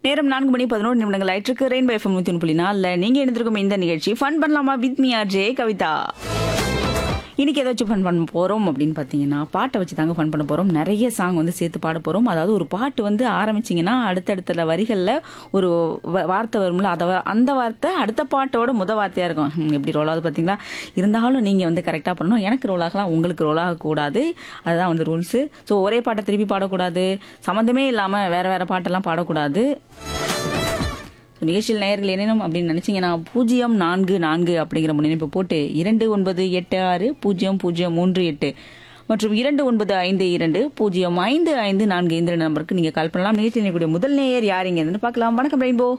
நேரம் நான்கு மணி பதினோரு நிமிடங்கள் ஆயிட்டிருக்கு ரெயின்போ எஃப்எம் நூற்றி ஒன்று புள்ளி நாலில் நீங்கள் எழுந்திருக்கும் இந்த நிகழ்ச்சி ஃபன் பண்ணலாமா with me R J Kavitha இன்னைக்கு ஏதாச்சும் ஃபன் பண்ண போகிறோம் அப்படின்னு பார்த்தீங்கன்னா பாட்டை வச்சு தாங்க ஃபன் பண்ண போகிறோம் நிறைய சாங் வந்து சேர்த்து பாட போகிறோம் அதாவது ஒரு பாட்டு வந்து ஆரம்பிச்சிங்கன்னா அடுத்தடுத்த வரிகளில் ஒரு வ- வார்த்தை வரும்ல அதை வ- அந்த வார்த்தை அடுத்த பாட்டோட முத வார்த்தையாக இருக்கும் ஹம், எப்படி ரோல் ஆகுது பார்த்தீங்களா இருந்தாலும் நீங்கள் வந்து கரெக்டாக பண்ணணும் எனக்கு ரோல் ஆகலாம் உங்களுக்கு ரோல் ஆகக்கூடாது அதுதான் வந்து ரூல்ஸு ஸோ ஒரே பாட்டை திருப்பி பாடக்கூடாது சம்மந்தமே இல்லாமல் வேறு வேறு பாட்டெல்லாம் பாடக்கூடாது நிகழ்ச்சியில் நேயர்கள் என்னென்னும் அப்படின்னு நினைச்சீங்கன்னா பூஜ்ஜியம் நான்கு நான்கு அப்படிங்கிற முன்னிணைப்பு போட்டு இரண்டு ஒன்பது எட்டு ஆறு பூஜ்ஜியம் பூஜ்ஜியம் மூன்று எட்டு மற்றும் இரண்டு ஒன்பது ஐந்து இரண்டு பூஜ்ஜியம் ஐந்து ஐந்து நான்கு இந்த நம்பருக்கு நீங்க கால் பண்ணலாம் நிகழ்ச்சியில் கூடிய முதல் நேயர் யாருங்க இருந்து பார்க்கலாம் வணக்கம் ரெயின்போ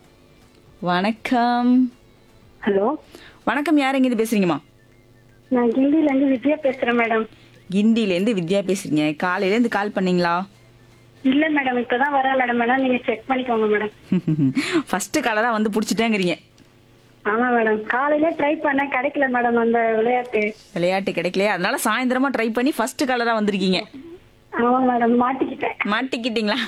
வணக்கம் ஹலோ வணக்கம் யாருங்க இது பேசுறீங்கம்மா நான் கிண்டில இருந்து வித்யா பேசுறேன் மேடம் கிண்டிலேருந்து வித்யா பேசுறீங்க காலையிலேருந்து கால் பண்ணீங்களா இல்ல மேடம் இப்பதான் வரேன் மேடம் வேணா நீங்க செக் பண்ணிக்கோங்க மேடம் ஃபர்ஸ்ட் கலரா வந்து பிடிச்சிட்டேங்கிறீங்க ஆமா மேடம் காலையில ட்ரை பண்ணேன் கிடைக்கல மேடம் அந்த விளையாட்டு விளையாட்டு கிடைக்கலையா அதனால சாயந்தரமா ட்ரை பண்ணி ஃபர்ஸ்ட் கலரா வந்திருக்கீங்க ஆமா மேடம் மாட்டிக்கிட்டேன் மாட்டிக்கிட்டீங்களா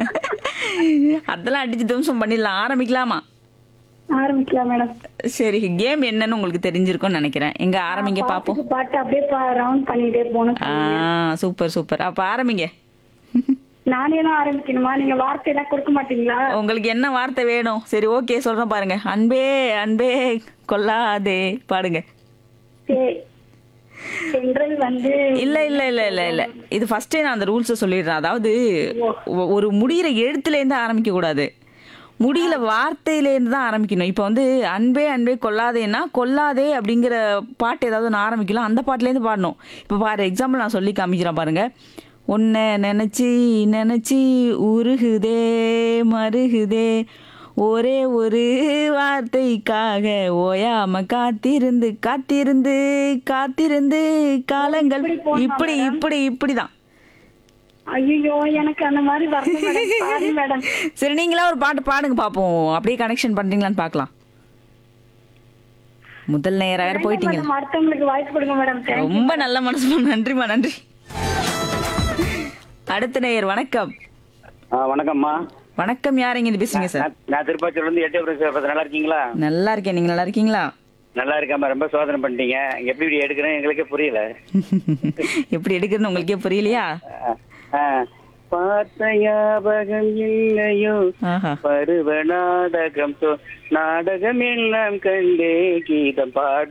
அதெல்லாம் அடிச்சு துவம்சம் பண்ணிடலாம் ஆரம்பிக்கலாமா ஆரம்பிக்கலாம் மேடம் சரி கேம் என்னன்னு உங்களுக்கு தெரிஞ்சிருக்கும்னு நினைக்கிறேன் எங்க ஆரம்பிங்க பாப்போம் பாட்டுக்கு பாட்டு அப்படியே ரவுண்ட் பண்ணிட்டே போகணும் ஆ சூப்பர் சூப்பர் அப்ப ஆரம்பிங்க நானே தான் ஆரம்பிக்கணுமா நீங்க வார்த்தை எல்லாம் கொடுக்க மாட்டீங்களா உங்களுக்கு என்ன வார்த்தை வேணும் சரி ஓகே சொல்றேன் பாருங்க அன்பே அன்பே கொல்லாதே பாடுங்க சே- சென்றல் வந்து இல்ல இல்ல இல்ல இல்ல இல்ல இது ஃபர்ஸ்டே நான் அந்த ரூல்ஸை சொல்லிடுறேன் அதாவது ஒ- ஒரு முடியிற எழுத்துல இருந்து ஆரம்பிக்க கூடாது முடியல வார்த்தையில இருந்து தான் ஆரம்பிக்கணும் இப்போ வந்து அன்பே அன்பே கொல்லாதேன்னா கொல்லாதே அப்படிங்கிற பாட்டு ஏதாவது நான் ஆரம்பிக்கலாம் அந்த பாட்டுல இருந்து பாடணும் இப்போ பாரு எக்ஸாம்பிள் நான் சொல்லி காமிக்கிறேன் பாருங்க உன்னை நினைச்சி நினைச்சி உருகுதே மருகுதே ஒரே ஒரு வார்த்தைக்காக ஓயாம காத்திருந்து காத்திருந்து காத்திருந்து காலங்கள் இப்படி இப்படி இப்படிதான் ஐயோ எனக்கு அந்த மாதிரி வரல மேடம் சாரி மேடம் சரி நீங்களா ஒரு பாட்டு பாடுங்க பாப்போம் அப்படியே கனெக்ஷன் பண்றீங்களான்னு பார்க்கலாம் முதல் நேரம் வேற போயிட்டீங்க மேடம் அடுத்தவங்களுக்கு வாய்ப்பு கொடுங்க மேடம் ரொம்ப நல்ல மனசுமா நன்றிமா நன்றி அடுத்த நேயர் வணக்கம் ஆ வணக்கம்மா வணக்கம் யாருங்க இது பேசுறீங்க சார் நான் நான் திருப்பாச்சூர்ல இருந்து எட்டே பேசுறேன் நல்லா இருக்கீங்களா நல்லா இருக்கேன் நீங்க நல்லா இருக்கீங்களா நல்லா இருக்காம ரொம்ப சோதனை பண்ணிட்டீங்க எப்படி இப்படி எடுக்கிறேன் எங்களுக்கே புரியல எப்படி எடுக்கிறதுன்னு உங்களுக்கே புரியலையா ஆ, ஆ. பார்த்த ஞாபகம் இல்லையோ ஆஹா பருவ நாடகம் சொ- நாடகம் எல்லாம் கண்டே கீதம் பாடு